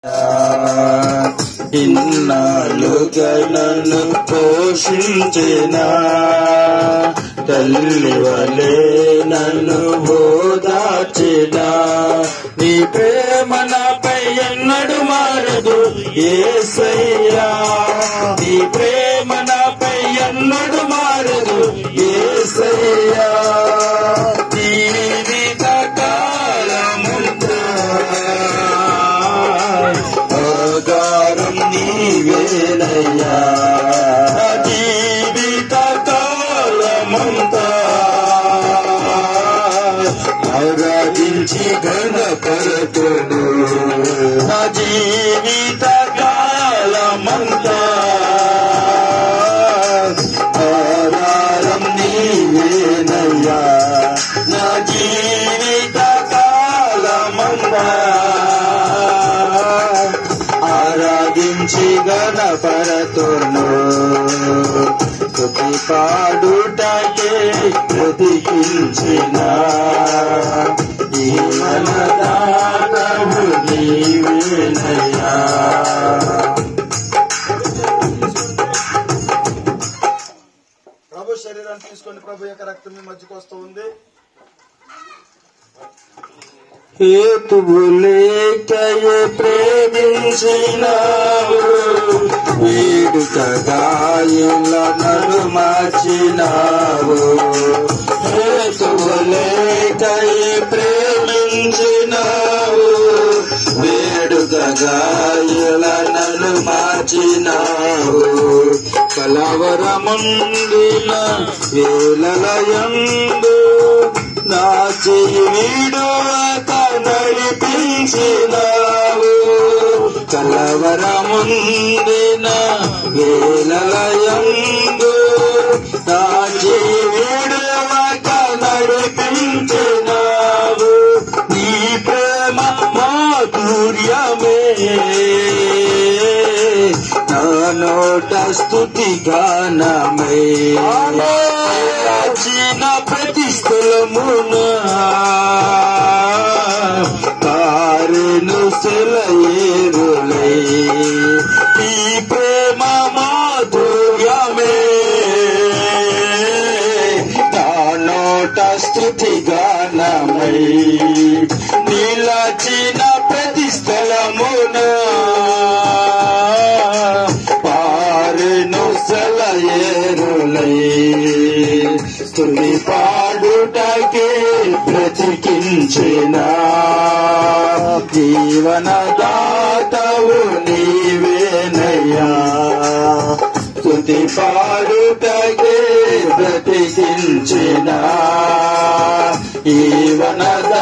ఇన్నాళ్ళుగా నన్ను పోషించిన తల్లి వలే నన్ను ఓదార్చిన నీ ప్రేమ నాపై ఎన్నడు మారదు ఏసయ్యా నీ ప్రేమ నాపై ఎన్నడు మారదు ఏసయ్యా జీవిత కాలముంతా ఆధారం నీవేనయ్యా జీవిత కాలమంతా ఆరాధించి గణపరతుడు నా జీవిత కాలమంతా ఆధారం నీవేనయ్యా నా జీవిత కాలమంతా ఆరాధించి గణపరతును స్తుతి పాడుటకే బ్రతికించిన ఈ మనదానవు నీవేనయ్యా ప్రభు శరీరాన్ని తీసుకోండి ప్రభు యొక్క రక్తం మీ మధ్యకు వస్తూ ఉంది హేతువు లేకయే ప్రేమించినావు వేడుక గాయల నడు మార్చినావు హేతువు లేకయే ప్రేమించినావు వేడుక గాయల నన్ను మార్చినావు కలవరముందిన వేలలయందు నా చెయ్యి వీడుక నడిపించినావు కలవరముందిన వేలలయందు నా చెయ్యి వీడుక నడిపించినావు నీ ప్రేమ మాధుర్యమే నా నోట స్థుతి గానమే చిన్న ప్రతి స్థలమున కారును సెలయేరులై ఈ ప్రేమ మాధుర్యమే నా నోట స్థుతి గానమై నిలచిన ప్రతి స్థలమున పారును సెలయేరులై స్తుతి పాడుటకే బ్రతికించిన జీవన దాతవు నీవేనయ్యా స్తుతి పాడుటకే బ్రతికించిన జీవన